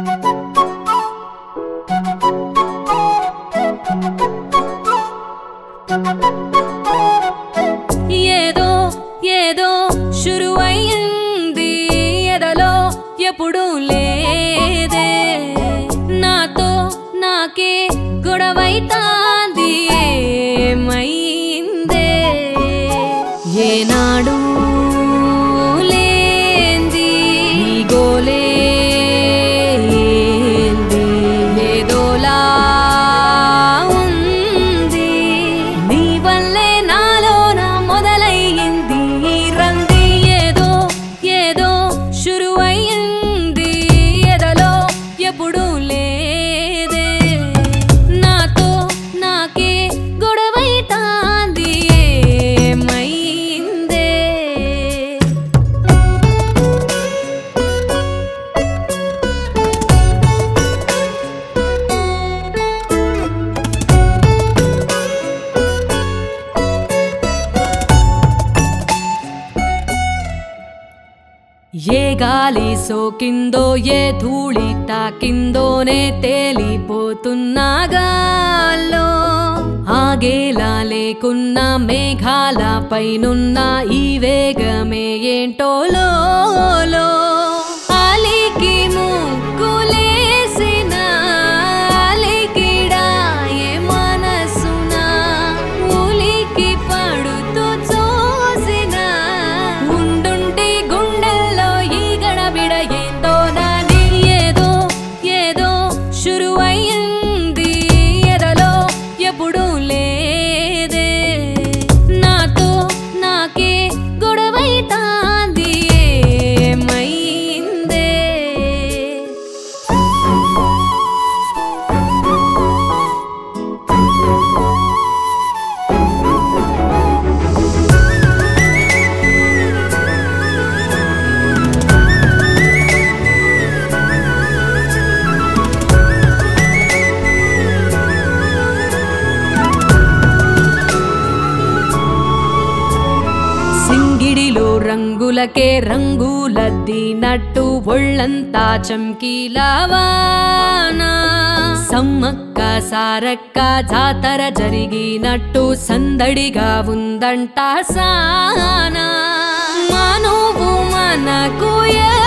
ఏదో ఏదో శురువయ్యింది ఎదలో ఎప్పుడు లేదే నాతో నాకే గొడవైతాంది ఏమైందే ఏనాడు లేంది ఈ గోలే ఏంది ఏదోలా ఉంది నీ వల్లే నాలోన మొదలయ్యింది ఈ రంది ఏదో ఏదో శురువయ్యింది ఎదలో ఎప్పుడు లేదే నాతో నాకే గొడవైతాంది ఏమైందే ఏ గాలి సోకిందో ఏ ధూళి తాకిందోనే తేలిపోతున్నాగాల్లో ఆగేలా లేకున్న మేఘాల పైనున్న ఈ వేగమే ఏంటో లోలో అలికి ముగ్గులేసిన అలికిడాయే మనసున ఉలికి పడుతూ చూసిన ఉండుంటి గుండెల్లో ఈ గడబిడ ఏందో దాని ఏదో ఏదో శురువయ్యింది ఎదలో ఎప్పుడు లేదే నాతో నాకే గొడవైతాంది ఏమైందే సింగిడిలో రంగులకే రంగులద్దినట్టు ఒళ్ళంతా చమ్కీలావానా సమ్మక్క సారక్క జాతర జరిగినట్టు సందడిగా ఉందంట సానా మనువు మనకు ఏ